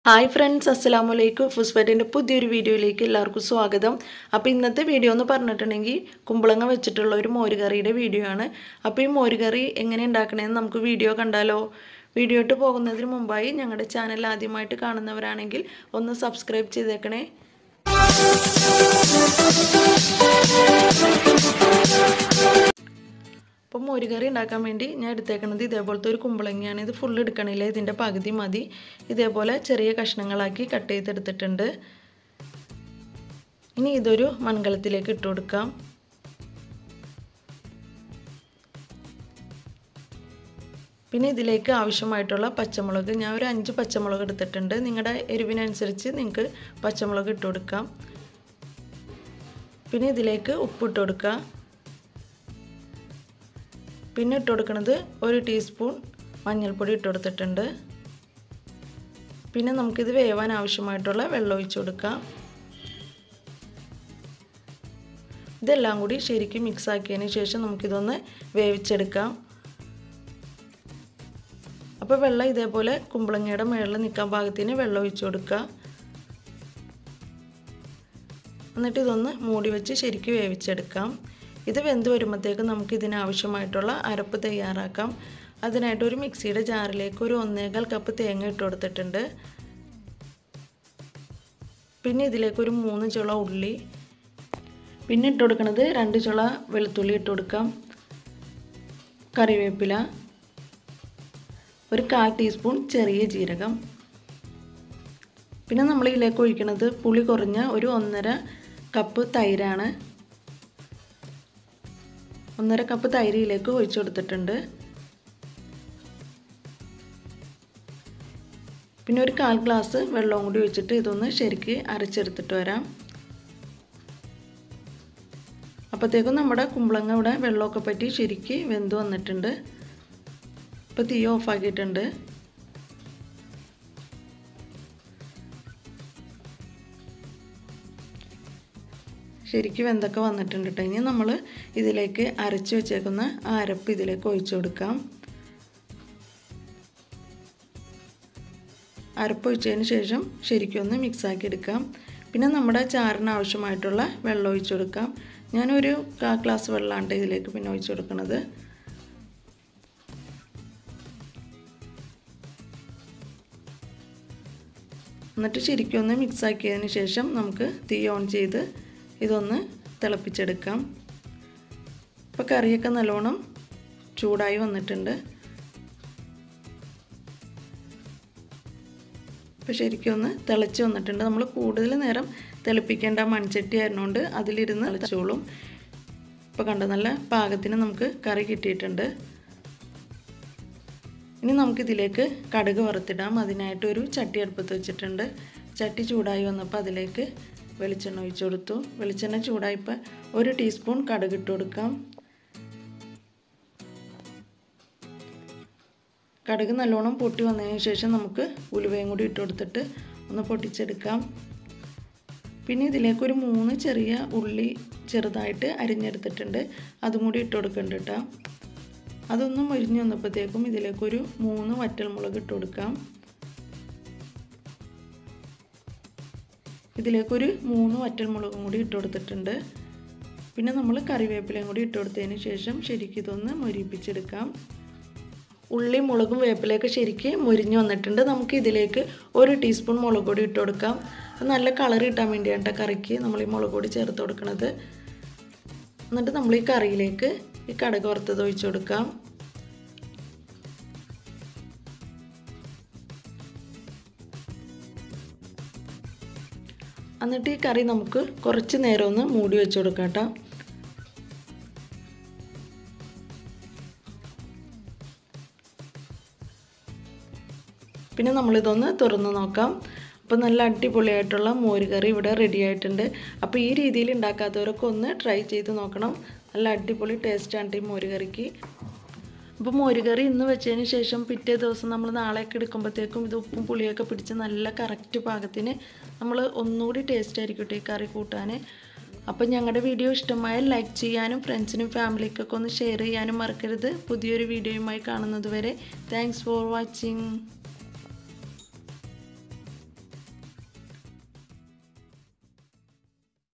hi friends അസ്സലാമു അലൈക്കും ഫുസ്ബറ്റിൻ്റെ പുതിയൊരു വീഡിയോയിലേക്ക് എല്ലാവർക്കും സ്വാഗതം അപ്പോൾ ഇന്നത്തെ വീഡിയോ എന്ന് പറഞ്ഞിട്ടുണ്ടെങ്കിൽ കുമ്പളങ്ങ വെച്ചിട്ടുള്ള ഒരു മോരുകറിയുടെ വീഡിയോ ആണ് അപ്പോൾ ഈ മോരുകറി എങ്ങനെ ഉണ്ടാക്കണമെന്ന് നമുക്ക് വീഡിയോ കണ്ടാലോ വീഡിയോ ഇട്ട് പോകുന്നതിന് മുമ്പായി ഞങ്ങളുടെ ചാനൽ ആദ്യമായിട്ട് കാണുന്നവരാണെങ്കിൽ ഒന്ന് സബ്സ്ക്രൈബ് ചെയ്തേക്കണേ അപ്പോൾ മോരുകറി ഉണ്ടാക്കാൻ വേണ്ടി ഞാൻ എടുത്തേക്കുന്നത് ഇതേപോലത്തെ ഒരു കുമ്പളങ്ങയാണ് ഇത് ഫുൾ എടുക്കണില്ല ഇതിൻ്റെ പകുതി മതി ഇതേപോലെ ചെറിയ കഷ്ണങ്ങളാക്കി കട്ട് ചെയ്തെടുത്തിട്ടുണ്ട് ഇനി ഇതൊരു മൺകലത്തിലേക്ക് ഇട്ട് കൊടുക്കാം പിന്നെ ഇതിലേക്ക് ആവശ്യമായിട്ടുള്ള പച്ചമുളക് ഞാൻ ഒരു അഞ്ച് പച്ചമുളക് എടുത്തിട്ടുണ്ട് നിങ്ങളുടെ എരിവിനനുസരിച്ച് നിങ്ങൾക്ക് പച്ചമുളക് ഇട്ട് കൊടുക്കാം പിന്നെ ഇതിലേക്ക് ഉപ്പിട്ട് കൊടുക്കുക പിന്നെ ഇട്ട് കൊടുക്കുന്നത് ഒരു ടീസ്പൂൺ മഞ്ഞൾപ്പൊടി ഇട്ട് കൊടുത്തിട്ടുണ്ട് പിന്നെ നമുക്കിത് വേവാൻ ആവശ്യമായിട്ടുള്ള വെള്ളം ഒഴിച്ചു കൊടുക്കാം ഇതെല്ലാം കൂടി ശരിക്കും മിക്സ് ആക്കിയതിന് ശേഷം നമുക്കിതൊന്ന് വേവിച്ചെടുക്കാം അപ്പോൾ വെള്ളം ഇതേപോലെ കുമ്പളങ്ങയുടെ മുകളിൽ നിൽക്കാൻ പാകത്തിന് വെള്ളം ഒഴിച്ചു കൊടുക്കുക എന്നിട്ട് ഇതൊന്ന് മൂടി വെച്ച് ശരിക്കും വേവിച്ചെടുക്കാം ഇത് വെന്ത് വരുമ്പോഴത്തേക്ക് നമുക്ക് ഇതിനാവശ്യമായിട്ടുള്ള അരപ്പ് തയ്യാറാക്കാം അതിനായിട്ട് ഒരു മിക്സിയുടെ ജാറിലേക്ക് ഒരു ഒന്നേകാൽ കപ്പ് തേങ്ങ ഇട്ട് കൊടുത്തിട്ടുണ്ട് പിന്നെ ഇതിലേക്ക് ഒരു മൂന്ന് ചുള ഉള്ളി പിന്നെ ഇട്ട് കൊടുക്കുന്നത് രണ്ട് ചുള വെളുത്തുള്ളി ഇട്ട് കൊടുക്കാം കറിവേപ്പില ഒരു കാൽ ടീസ്പൂൺ ചെറിയ ജീരകം പിന്നെ നമ്മൾ ഇതിലേക്ക് ഒഴിക്കുന്നത് പുളി കുറഞ്ഞ ഒരു ഒന്നര കപ്പ് തൈരാണ് ഒന്നര കപ്പ് തൈരിയിലേക്ക് ഒഴിച്ചു കൊടുത്തിട്ടുണ്ട് പിന്നെ ഒരു കാൽ ഗ്ലാസ് വെള്ളവും കൂടി ഒഴിച്ചിട്ട് ഇതൊന്ന് ശരിക്ക് അരച്ചെടുത്തിട്ട് വരാം അപ്പോഴത്തേക്കും നമ്മുടെ കുമ്പളങ്ങ ഇവിടെ വെള്ളമൊക്കെ പറ്റി ശരിക്ക് വെന്ത് വന്നിട്ടുണ്ട് ഇപ്പോൾ തീ ഓഫാക്കിയിട്ടുണ്ട് ശരിക്കും വെന്തൊക്കെ വന്നിട്ടുണ്ട് കേട്ടോ ഇനി നമ്മൾ ഇതിലേക്ക് അരച്ച് വെച്ചേക്കുന്ന ആ അരപ്പ് ഇതിലേക്ക് ഒഴിച്ചു കൊടുക്കാം അരപ്പ് ഒഴിച്ചതിന് ശേഷം ശരിക്കും ഒന്ന് മിക്സാക്കി എടുക്കാം പിന്നെ നമ്മുടെ ചാറിന് ആവശ്യമായിട്ടുള്ള വെള്ളം ഒഴിച്ചു കൊടുക്കാം ഞാനൊരു കാ ഗ്ലാസ് വെള്ളമാണ് ഇതിലേക്ക് പിന്നെ ഒഴിച്ചു കൊടുക്കുന്നത് എന്നിട്ട് ശരിക്കും ഒന്ന് മിക്സാക്കിയതിന് ശേഷം നമുക്ക് തീ ഓൺ ചെയ്ത് ഇതൊന്ന് തിളപ്പിച്ചെടുക്കാം ഇപ്പോൾ കറിയൊക്കെ നല്ലോണം ചൂടായി വന്നിട്ടുണ്ട് ഇപ്പോൾ ശരിക്കും ഒന്ന് തിളച്ച് വന്നിട്ടുണ്ട് നമ്മൾ കൂടുതൽ നേരം തിളപ്പിക്കേണ്ട മൺചട്ടി ആയിരുന്നുകൊണ്ട് അതിലിരുന്ന് തിളച്ചോളും ഇപ്പോൾ കണ്ട നല്ല പാകത്തിന് നമുക്ക് കറി കിട്ടിയിട്ടുണ്ട് ഇനി നമുക്കിതിലേക്ക് കടുക് വറുത്തിടാം അതിനായിട്ട് ഒരു ചട്ടി അടുപ്പത്ത് വെച്ചിട്ടുണ്ട് ചട്ടി ചൂടായി വന്നപ്പോൾ അതിലേക്ക് വെളിച്ചെണ്ണ ഒഴിച്ചു കൊടുത്തു വെളിച്ചെണ്ണ ചൂടായപ്പോൾ ഒരു ടീസ്പൂൺ കടുക് ഇട്ട് കൊടുക്കാം കടുക് നല്ലോണം പൊട്ടി വന്നതിന് ശേഷം നമുക്ക് ഉലുവയും കൂടി ഇട്ട് കൊടുത്തിട്ട് ഒന്ന് പൊട്ടിച്ചെടുക്കാം പിന്നെ ഇതിലേക്ക് ഒരു മൂന്ന് ചെറിയ ഉള്ളി ചെറുതായിട്ട് അരിഞ്ഞെടുത്തിട്ടുണ്ട് അതും കൂടി ഇട്ട് കൊടുക്കുന്നുണ്ട് കേട്ടോ അതൊന്നും മൊരിഞ്ഞ് വന്നപ്പോഴത്തേക്കും ഇതിലേക്കൊരു മൂന്ന് വറ്റൽമുളക് ഇട്ട് കൊടുക്കാം ഇതിലേക്കൊരു മൂന്ന് വറ്റൽമുളകും കൂടി ഇട്ട് കൊടുത്തിട്ടുണ്ട് പിന്നെ നമ്മൾ കറിവേപ്പിലയും കൂടി ഇട്ട് കൊടുത്തതിന് ശേഷം ശരിക്കും ഇതൊന്ന് മൊരിപ്പിച്ചെടുക്കാം ഉള്ളി മുളകും വേപ്പിലയൊക്കെ ശരിക്ക് മുരിഞ്ഞ് വന്നിട്ടുണ്ട് നമുക്ക് ഇതിലേക്ക് ഒരു ടീസ്പൂൺ മുളക് പൊടി ഇട്ട് കൊടുക്കാം നല്ല കളർ കിട്ടാൻ വേണ്ടിയാണ് കറിക്ക് നമ്മൾ ഈ മുളക് പൊടി ചേർത്ത് കൊടുക്കുന്നത് എന്നിട്ട് നമ്മൾ ഈ കറിയിലേക്ക് ഈ കടുക് വറുത്തത് ഒഴിച്ചു കൊടുക്കാം എന്നിട്ട് ഈ കറി നമുക്ക് കുറച്ച് നേരം ഒന്ന് മൂടി വെച്ച് കൊടുക്കാം കേട്ടോ പിന്നെ നമ്മളിതൊന്ന് തുറന്ന് നോക്കാം അപ്പോൾ നല്ല അടിപൊളിയായിട്ടുള്ള മോരുകറി ഇവിടെ റെഡി ആയിട്ടുണ്ട് അപ്പോൾ ഈ രീതിയിൽ ഉണ്ടാക്കാത്തവരൊക്കെ ഒന്ന് ട്രൈ ചെയ്ത് നോക്കണം നല്ല അടിപൊളി ടേസ്റ്റാണ് ഈ മോരുകറിക്ക് അപ്പോൾ മോരുകറി ഇന്ന് വെച്ചതിന് ശേഷം പിറ്റേ ദിവസം നമ്മൾ നാളെയൊക്കെ എടുക്കുമ്പോഴത്തേക്കും ഇത് ഉപ്പും പുളിയൊക്കെ പിടിച്ച് നല്ല കറക്റ്റ് പാകത്തിന് നമ്മൾ ഒന്നുകൂടി ടേസ്റ്റ് ആയിരിക്കും ഈ കറി കൂട്ടാൻ അപ്പോൾ ഞങ്ങളുടെ വീഡിയോ ഇഷ്ടമായാൽ ലൈക്ക് ചെയ്യാനും ഫ്രണ്ട്സിനും ഫാമിലിക്കൊക്കെ ഒന്ന് ഷെയർ ചെയ്യാനും മറക്കരുത് പുതിയൊരു വീഡിയോയുമായി കാണുന്നത് വരെ താങ്ക്സ് ഫോർ വാച്ചിങ്